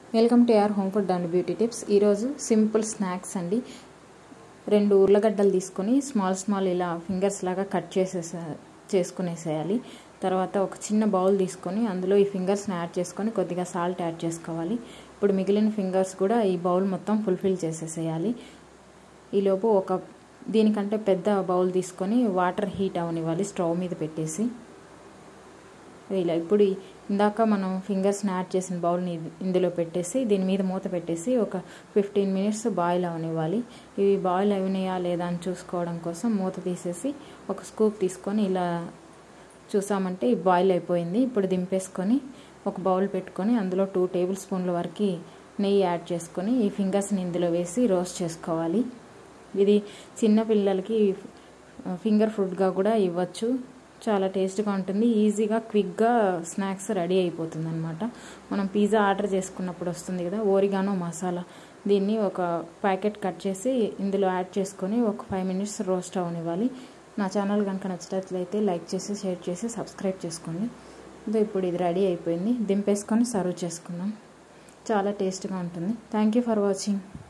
welcome to our home food and beauty tips ఈరోజు simple snacks అండి రెండు ఉర్లగడ్డలు తీసుకొని స్మాల్ స్మాల్ ఇలా ఫింగర్స్ లాగా కట్ చేసేసా చేసుకునేసేయాలి తర్వాత ఒక చిన్న బౌల్ తీసుకొని అందులో ఈ ఫింగర్స్ని యాడ్ చేసుకొని కొద్దిగా సాల్ట్ యాడ్ చేసుకోవాలి ఇప్పుడు మిగిలిన ఫింగర్స్ కూడా ఈ బౌల్ మొత్తం ఫుల్ఫిల్ చేసేసేయాలి ఈలోపు ఒక దీనికంటే పెద్ద బౌల్ తీసుకొని వాటర్ హీట్ అవనివ్వాలి స్టవ్ మీద పెట్టేసి ఇలా ఇప్పుడు ఇందాక మనం ఫింగర్స్ని యాడ్ చేసిన బౌల్ని ఇందులో పెట్టేసి దీని మీద మూత పెట్టేసి ఒక ఫిఫ్టీన్ మినిట్స్ బాయిల్ అవనివ్వాలి ఇవి బాయిల్ అయినాయా లేదా అని చూసుకోవడం కోసం మూత తీసేసి ఒక స్కూప్ తీసుకొని ఇలా చూసామంటే బాయిల్ అయిపోయింది ఇప్పుడు దింపేసుకొని ఒక బౌల్ పెట్టుకొని అందులో టూ టేబుల్ స్పూన్ల వరకు నెయ్యి యాడ్ చేసుకొని ఈ ఫింగర్స్ని ఇందులో వేసి రోస్ట్ చేసుకోవాలి ఇది చిన్న పిల్లలకి ఫింగర్ ఫుడ్గా కూడా ఇవ్వచ్చు చాలా టేస్ట్గా ఉంటుంది ఈజీగా క్విక్గా స్నాక్స్ రెడీ అయిపోతుంది అనమాట మనం పిజ్జా ఆర్డర్ చేసుకున్నప్పుడు వస్తుంది కదా ఓరిగానో మసాలా దీన్ని ఒక ప్యాకెట్ కట్ చేసి ఇందులో యాడ్ చేసుకొని ఒక ఫైవ్ మినిట్స్ రోస్ట్ అవనివ్వాలి నా ఛానల్ కనుక నచ్చినట్లయితే లైక్ చేసి షేర్ చేసి సబ్స్క్రైబ్ చేసుకోండి ఇప్పుడు ఇది రెడీ అయిపోయింది దింపేసుకొని సర్వ్ చేసుకున్నాం చాలా టేస్ట్గా ఉంటుంది థ్యాంక్ యూ ఫర్ వాచింగ్